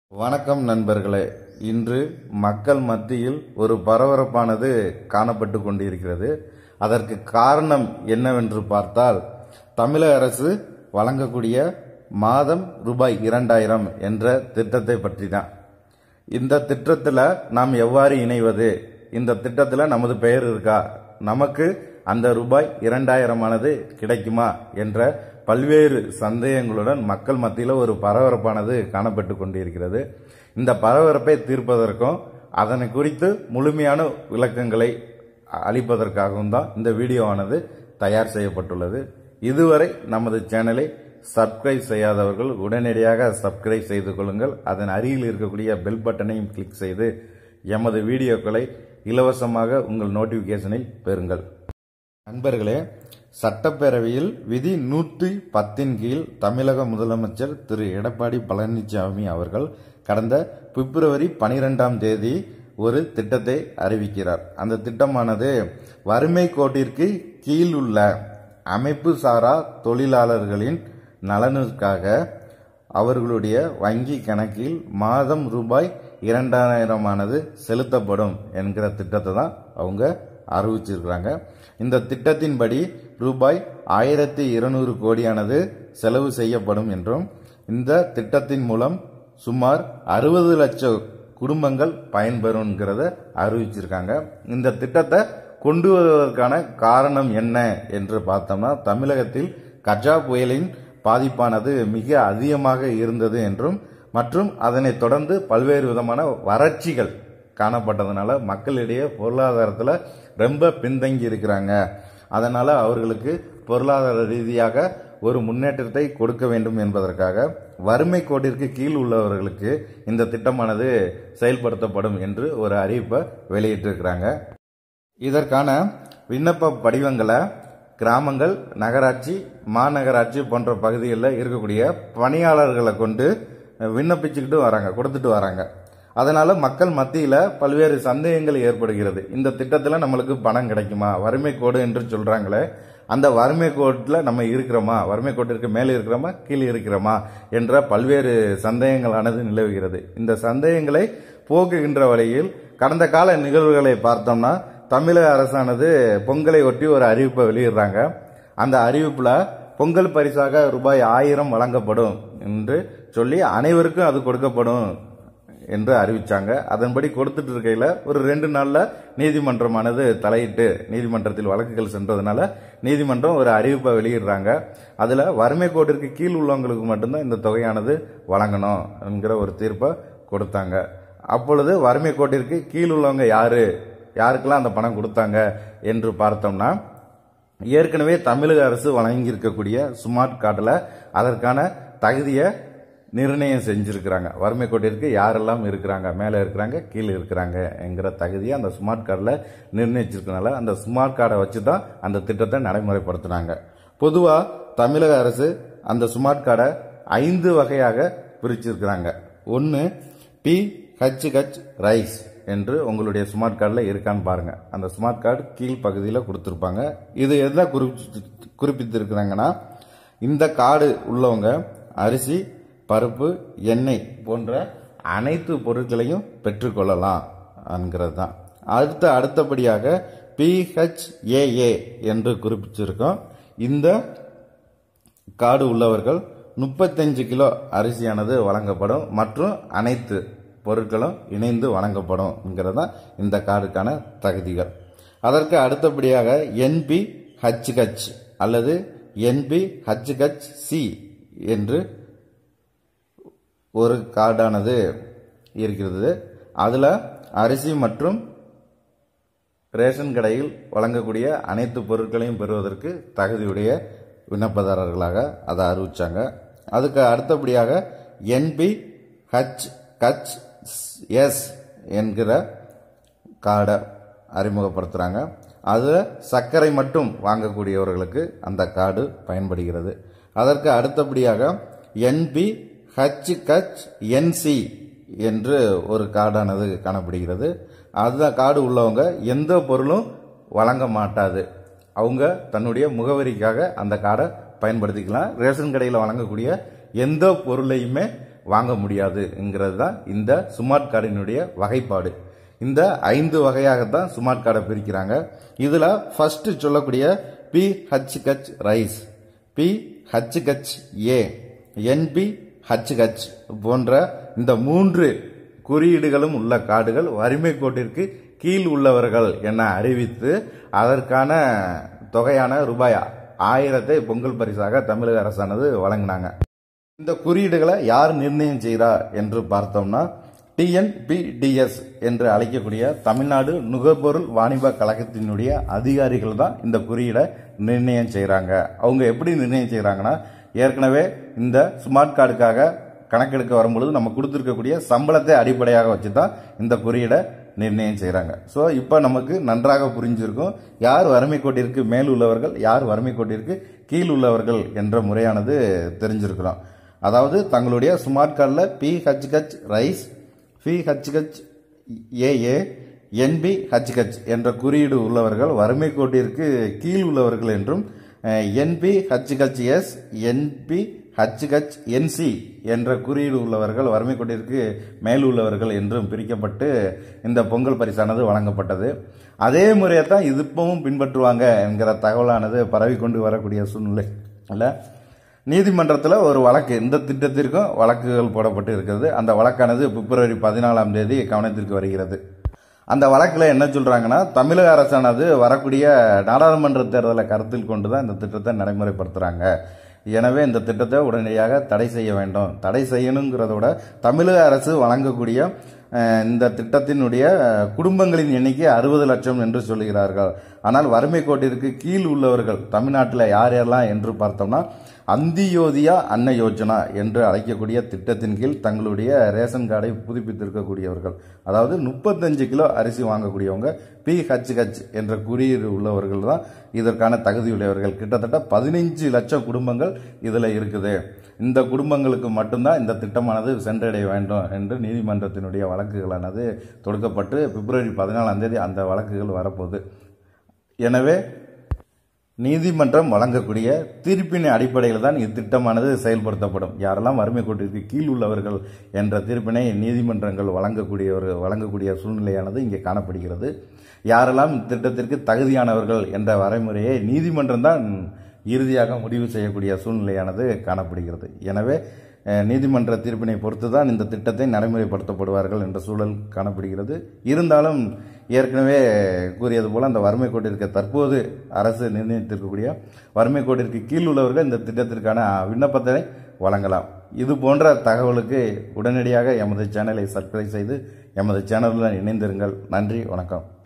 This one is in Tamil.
வணக்கம் நண்பர்களே இன்று மக்கள் மத்தியில் ஒரு பரபரப்பானது காணப்பட்டு கொண்டிருக்கிறது அதற்கு காரணம் என்னவென்று பார்த்தால் தமிழக அரசு வழங்கக்கூடிய மாதம் ரூபாய் இரண்டாயிரம் என்ற திட்டத்தை பற்றி தான் இந்த திட்டத்தில் நாம் எவ்வாறு இணைவது இந்த திட்டத்தில் நமது பெயர் இருக்கா நமக்கு அந்த ரூபாய் இரண்டாயிரமானது கிடைக்குமா என்ற பல்வேறு சந்தேகங்களுடன் மக்கள் மத்தியில் ஒரு பரபரப்பானது காணப்பட்டு கொண்டிருக்கிறது இந்த பரபரப்பை தீர்ப்பதற்கும் அதனை குறித்து முழுமையான விளக்கங்களை அளிப்பதற்காகவும் தான் இந்த வீடியோவானது தயார் செய்யப்பட்டுள்ளது இதுவரை நமது சேனலை சப்ஸ்கிரைப் செய்யாதவர்கள் உடனடியாக சப்ஸ்கிரைப் செய்து கொள்ளுங்கள் அதன் அருகில் இருக்கக்கூடிய பெல் பட்டனையும் கிளிக் செய்து எமது வீடியோக்களை இலவசமாக உங்கள் நோட்டிபிகேஷனில் பெறுங்கள் நண்பர்களே சட்டப்பேரவையில் விதி நூற்றி பத்தின் கீழ் தமிழக முதலமைச்சர் திரு எடப்பாடி பழனிசாமி அவர்கள் கடந்த பிப்ரவரி பனிரெண்டாம் தேதி ஒரு திட்டத்தை அறிவிக்கிறார் அந்த திட்டமானது வறுமை கோட்டிற்கு கீழ் உள்ள அமைப்பு சாரா தொழிலாளர்களின் நலனுக்காக அவர்களுடைய வங்கி கணக்கில் மாதம் ரூபாய் இரண்டாயிரமானது செலுத்தப்படும் என்கிற திட்டத்தை தான் அவங்க அறிவிச்சிருக்கிறாங்க இந்த திட்டத்தின்படி ரூபாய் ஆயிரத்தி இருநூறு கோடியானது செலவு செய்யப்படும் என்றும் இந்த திட்டத்தின் மூலம் சுமார் அறுபது லட்சம் குடும்பங்கள் பயன்பெறும்ங்கிறத அறிவிச்சிருக்காங்க இந்த திட்டத்தை கொண்டு வருவதற்கான காரணம் என்ன என்று பார்த்தோம்னா தமிழகத்தில் கஜா புயலின் பாதிப்பானது மிக அதிகமாக இருந்தது என்றும் மற்றும் அதனைத் தொடர்ந்து பல்வேறு விதமான வறட்சிகள் காணப்பட்டதுனால மக்களிடையே பொருளாதாரத்தில் ரொம்ப பின்தங்கி இருக்கிறாங்க அதனால் அவர்களுக்கு பொருளாதார ரீதியாக ஒரு முன்னேற்றத்தை கொடுக்க வேண்டும் என்பதற்காக வறுமை கோட்டிற்கு கீழ் உள்ளவர்களுக்கு இந்த திட்டமானது செயல்படுத்தப்படும் என்று ஒரு அறிவிப்பை வெளியிட்டிருக்கிறாங்க இதற்கான விண்ணப்ப படிவங்களை கிராமங்கள் நகராட்சி மாநகராட்சி போன்ற பகுதிகளில் இருக்கக்கூடிய பணியாளர்களை கொண்டு விண்ணப்பிச்சுக்கிட்டு வராங்க கொடுத்துட்டு வராங்க அதனால மக்கள் மத்தியில் பல்வேறு சந்தேகங்கள் ஏற்படுகிறது இந்த திட்டத்தில் நம்மளுக்கு பணம் கிடைக்குமா வறுமை கோடு என்று சொல்றாங்களே அந்த வறுமை கோட்டில் நம்ம இருக்கிறோமா வறுமை கோட்டிற்கு மேலே இருக்கிறோமா கீழே இருக்கிறோமா என்ற பல்வேறு சந்தேகங்களானது நிலவுகிறது இந்த சந்தேகங்களை போக்குகின்ற வழியில் கடந்த கால நிகழ்வுகளை பார்த்தோம்னா தமிழக அரசானது பொங்கலை ஒட்டி ஒரு அறிவிப்பை வெளியிடுறாங்க அந்த அறிவிப்பில் பொங்கல் பரிசாக ரூபாய் ஆயிரம் வழங்கப்படும் என்று சொல்லி அனைவருக்கும் அது கொடுக்கப்படும் என்று அறிவிச்சாங்க அதன்படி கொடுத்துட்டு இருக்கையில் ஒரு ரெண்டு நாளில் நீதிமன்றமானது தலையிட்டு நீதிமன்றத்தில் வழக்குகள் சென்றதுனால நீதிமன்றம் ஒரு அறிவிப்பை வெளியிடுறாங்க அதில் வறுமை கோட்டிற்கு கீழ் உள்ளவங்களுக்கு மட்டும்தான் இந்த தொகையானது வழங்கணும் என்கிற ஒரு தீர்ப்பை கொடுத்தாங்க அப்பொழுது வறுமை கோட்டிற்கு கீழ் உள்ளவங்க யாரு யாருக்கெல்லாம் அந்த பணம் கொடுத்தாங்க என்று பார்த்தோம்னா ஏற்கனவே தமிழக அரசு வழங்கியிருக்கக்கூடிய ஸ்மார்ட் கார்டில் அதற்கான தகுதியை நிர்ணயம் செஞ்சிருக்கிறாங்க வறுமை கோட்டிற்கு யாரெல்லாம் இருக்கிறாங்க மேலே இருக்கிறாங்க கீழே இருக்கிறாங்க என்கிற தகுதியை அந்த ஸ்மார்ட் கார்டில் நிர்ணயிச்சிருக்கனால அந்த ஸ்மார்ட் கார்டை வச்சு தான் அந்த திட்டத்தை நடைமுறைப்படுத்தினாங்க பொதுவாக தமிழக அரசு அந்த ஸ்மார்ட் கார்டை ஐந்து வகையாக பிரிச்சிருக்கிறாங்க ஒன்று பி ஹச் ஹச் ரைஸ் என்று உங்களுடைய ஸ்மார்ட் கார்டில் இருக்கான்னு பாருங்க அந்த ஸ்மார்ட் கார்டு கீழ் பகுதியில் கொடுத்துருப்பாங்க இது எதை குறிப்பிட்டு குறிப்பிட்டிருக்கிறாங்கன்னா இந்த கார்டு உள்ளவங்க அரிசி பருப்பு எண்ணெய் போன்ற அனைத்து பொருட்களையும் பெற்றுக்கொள்ளலாம் என்கிறது தான் அடுத்த அடுத்தபடியாக பிஹெச்ஏஏ என்று குறிப்பிட்டிருக்கோம் இந்த கார்டு உள்ளவர்கள் முப்பத்தஞ்சு கிலோ அரிசியானது வழங்கப்படும் மற்றும் அனைத்து பொருட்களும் இணைந்து வழங்கப்படும் தான் இந்த கார்டுக்கான தகுதிகள் அதற்கு அடுத்தபடியாக என்பி ஹச் ஹச் அல்லது என்பி ஹச் ஹச் சி என்று ஒரு கார்டானது இருக்கிறது அதில் அரிசி மற்றும் ரேஷன் கடையில் வழங்கக்கூடிய அனைத்து பொருட்களையும் பெறுவதற்கு தகுதியுடைய விண்ணப்பதாரர்களாக அதை அறிவிச்சாங்க அதுக்கு அடுத்தபடியாக என்பி ஹச் கச் எஸ் என்கிற கார்டை அறிமுகப்படுத்துகிறாங்க அதில் சர்க்கரை மட்டும் வாங்கக்கூடியவர்களுக்கு அந்த கார்டு பயன்படுகிறது அதற்கு அடுத்தபடியாக என்பி ஹச் கச் என்சி என்று ஒரு கார்டானது காணப்படுகிறது அந்த கார்டு உள்ளவங்க எந்த பொருளும் வழங்க மாட்டாது அவங்க தன்னுடைய முகவரிக்காக அந்த கார்டை பயன்படுத்திக்கலாம் ரேஷன் கடையில் வழங்கக்கூடிய எந்த பொருளையுமே வாங்க முடியாதுங்கிறது தான் இந்த ஸ்மார்ட் கார்டினுடைய வகைப்பாடு இந்த ஐந்து வகையாகத்தான் ஸ்மார்ட் கார்டை பிரிக்கிறாங்க இதுல ஃபர்ஸ்ட் சொல்லக்கூடிய P H H rice P H H A NP H H போன்ற இந்த மூன்று குறியீடுகளும் உள்ள கார்டுகள் வறுமை கோட்டிற்கு கீழ் உள்ளவர்கள் என அறிவித்து அதற்கான தொகையான ரூபாய் ஆயிரத்தை பொங்கல் பரிசாக தமிழக அரசானது வழங்கினாங்க இந்த குறியீடுகளை யார் நிர்ணயம் செய்கிறா என்று பார்த்தோம்னா டிஎன்பிடிஎஸ் என்று அழைக்கக்கூடிய தமிழ்நாடு நுகர்பொருள் வாணிப கழகத்தினுடைய அதிகாரிகள் தான் இந்த குறியீடை நிர்ணயம் செய்கிறாங்க அவங்க எப்படி நிர்ணயம் செய்கிறாங்கன்னா ஏற்கனவே இந்த ஸ்மார்ட் கார்டுக்காக கணக்கெடுக்க வரும்பொழுது நம்ம கொடுத்துருக்கக்கூடிய சம்பளத்தை அடிப்படையாக வச்சு தான் இந்த குறியீடை நிர்ணயம் செய்கிறாங்க ஸோ இப்போ நமக்கு நன்றாக புரிஞ்சிருக்கும் யார் வறுமை கோட்டிற்கு மேல் உள்ளவர்கள் யார் வறுமை கோட்டிற்கு கீழ் உள்ளவர்கள் என்ற முறையானது தெரிஞ்சிருக்கிறோம் அதாவது தங்களுடைய ஸ்மார்ட் கார்டில் PHH rice PHH AA NP HH என்ற குறியீடு உள்ளவர்கள் வறுமை கோட்டிற்கு கீழ் உள்ளவர்கள் என்றும் NP HHS NP HH NC என்ற குறியீடு உள்ளவர்கள் வறுமை கோட்டிற்கு மேல் உள்ளவர்கள் என்றும் பிரிக்கப்பட்டு இந்த பொங்கல் பரிசானது வழங்கப்பட்டது அதே முறையை தான் இது இப்பவும் பின்பற்றுவாங்க என்கிற தகவலானது பரவிக்கொண்டு வரக்கூடிய சூழ்நிலை அல்ல நீதிமன்றத்தில் ஒரு வழக்கு இந்த திட்டத்திற்கும் வழக்குகள் போடப்பட்டு இருக்கிறது அந்த வழக்கானது பிப்ரவரி பதினாலாம் தேதி கவனத்திற்கு வருகிறது அந்த வழக்கில் என்ன சொல்றாங்கன்னா தமிழக அரசானது வரக்கூடிய நாடாளுமன்ற தேர்தலை கருத்தில் கொண்டு தான் இந்த திட்டத்தை நடைமுறைப்படுத்துறாங்க எனவே இந்த திட்டத்தை உடனடியாக தடை செய்ய வேண்டும் தடை செய்யணுங்கிறத விட தமிழக அரசு வழங்கக்கூடிய அஹ், இந்த திட்டத்தினுடைய குடும்பங்களின் எண்ணிக்கை அறுபது லட்சம் என்று சொல்கிறார்கள் ஆனால் வறுமை கோட்டிற்கு கீழ் உள்ளவர்கள் தமிழ்நாட்டில் யார் யாரெல்லாம் என்று பார்த்தோம்னா அந்தியோதியா அன்ன யோஜனா என்று அழைக்கக்கூடிய திட்டத்தின் கீழ் தங்களுடைய ரேஷன் கார்டை புதுப்பித்திருக்கக்கூடியவர்கள் அதாவது முப்பத்தஞ்சு கிலோ அரிசி வாங்கக்கூடியவங்க பிஹெச்ஹெச் என்ற குறியீடு உள்ளவர்கள் தான் இதற்கான தகுதியுடையவர்கள் கிட்டத்தட்ட பதினைஞ்சு லட்சம் குடும்பங்கள் இதில் இருக்குது இந்த குடும்பங்களுக்கு மட்டும்தான் இந்த திட்டமானது சென்றடைய வேண்டும் என்று நீதிமன்றத்தினுடைய வழக்குகளானது தொடுக்கப்பட்டு பிப்ரவரி பதினாலாம் தேதி அந்த வழக்குகள் வரப்போகுது எனவே நீதிமன்றம் வழங்கக்கூடிய தீர்ப்பின் அடிப்படையில் தான் இத்திட்டமானது செயல்படுத்தப்படும் யாரெல்லாம் வறுமை கோட்டிற்கு கீழ் உள்ளவர்கள் என்ற தீர்ப்பினை நீதிமன்றங்கள் வழங்கக்கூடியவர் வழங்கக்கூடிய சூழ்நிலையானது இங்கே காணப்படுகிறது யாரெல்லாம் இத்திட்டத்திற்கு தகுதியானவர்கள் என்ற வரைமுறையை நீதிமன்றம் தான் இறுதியாக முடிவு செய்யக்கூடிய சூழ்நிலையானது காணப்படுகிறது எனவே அஹ், நீதிமன்ற தீர்ப்பினை பொறுத்து தான் இந்த திட்டத்தை நடைமுறைப்படுத்தப்படுவார்கள் என்ற சூழல் காணப்படுகிறது இருந்தாலும் ஏற்கனவே கூறியது போல அந்த வறுமை கோட்டிற்கு தற்போது அரசு நிர்ணயித்திருக்கக்கூடிய வறுமை கோட்டிற்கு கீழ் உள்ளவர்கள் இந்த திட்டத்திற்கான விண்ணப்பத்தை வழங்கலாம் இது போன்ற தகவலுக்கு உடனடியாக எமது சேனலை சப்ஸ்கிரைப் செய்து எமது சேனலுடன் இணைந்திருங்கள் நன்றி வணக்கம்